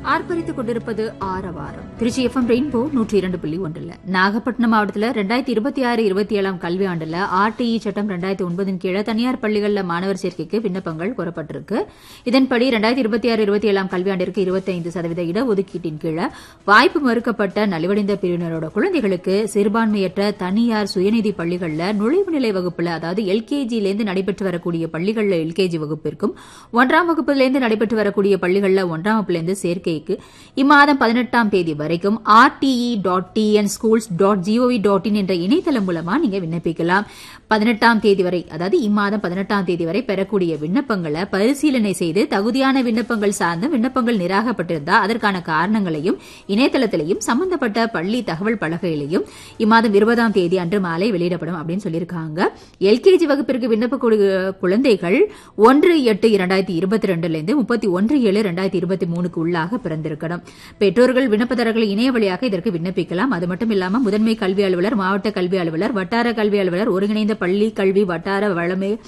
ஆர்ப்பரித்துக் கொண்டிருப்பது ஆரவாரம் Trichy FM rainbow நூற்றி இரண்டு புள்ளி ஒன்றில் நாகப்பட்டினம் மாவட்டத்தில் ரெண்டாயிரத்தி இருபத்தி ஆறு இருபத்தி ஏழாம் கல்வி ஆண்டுல ஆர்டிஇ சட்டம் ரெண்டாயிரத்தி ஒன்பதின் கீழே தனியார் பள்ளிகளில் மாணவர் சேர்க்கைக்கு விண்ணப்பங்கள் கோரப்பட்டிருக்கு இதன்படி ரெண்டாயிரத்தி இருபத்தி ஆறு இருபத்தி ஏழாம் கல்வியாண்டிற்கு இருபத்தைந்து சதவீத இடஒதுக்கீட்டின் கீழே வாய்ப்பு மறுக்கப்பட்ட நலிவடைந்த பிரிவினரோட குழந்தைகளுக்கு சிறுபான்மையற்ற தனியார் சுயநிதி பள்ளிகளில் நுழைவு நிலை வகுப்புல அதாவது எல்கேஜியிலேருந்து நடைபெற்று வரக்கூடிய பள்ளிகளில் எல்கேஜி வகுப்பிற்கும் ஒன்றாம் வகுப்பிலிருந்து நடைபெற்று வரக்கூடிய பள்ளிகளில் ஒன்றாம் வகுப்பிலிருந்து சேர்க்கைக்கு இம்மாதம் பதினெட்டாம் தேதி வரைக்கும் RTE dot TN schools dot GOV dot in என்ற இணையதளம் மூலமா நீங்க விண்ணப்பிக்கலாம் பதினெட்டாம் தேதி வரை அதாவது இம்மாதம் பதினெட்டாம் தேதி வரை பெறக்கூடிய விண்ணப்பங்களை பரிசீலனை செய்து தகுதியான விண்ணப்பங்கள் சார்ந்த விண்ணப்பங்கள் நிராகப்பட்டிருந்தா அதற்கான காரணங்களையும் இணையதளத்திலையும் சம்பந்தப்பட்ட பள்ளி தகவல் பலகையிலையும் இம்மாதம் இருபதாம் தேதி அன்று மாலை வெளியிடப்படும் அப்படின்னு சொல்லியிருக்காங்க எல்கேஜி வகுப்பிற்கு விண்ணப்பக்கூடிய குழந்தைகள் ஒன்று எட்டு இரண்டாயிரத்தி இருபத்தி ரெண்டுல இருந்து முப்பத்தி ஒன்று ஏழு இரண்டாயிரத்தி இருபத்தி மூணுக்கு உள்ளாக பிறந்திருக்கணும் பெற்றோர்கள் விண்ணப்பதாரர்கள் இணைய வழியாக இதற்கு விண்ணப்பிக்கலாம் அது மட்டும் இல்லாம முதன்மை கல்வி அலுவலர் மாவட்ட கல்வி அலுவலர் வட்டார கல்வி அலுவலர் ஒருங்கிணைந்த பள்ளி கல்வி வட்டார வளமை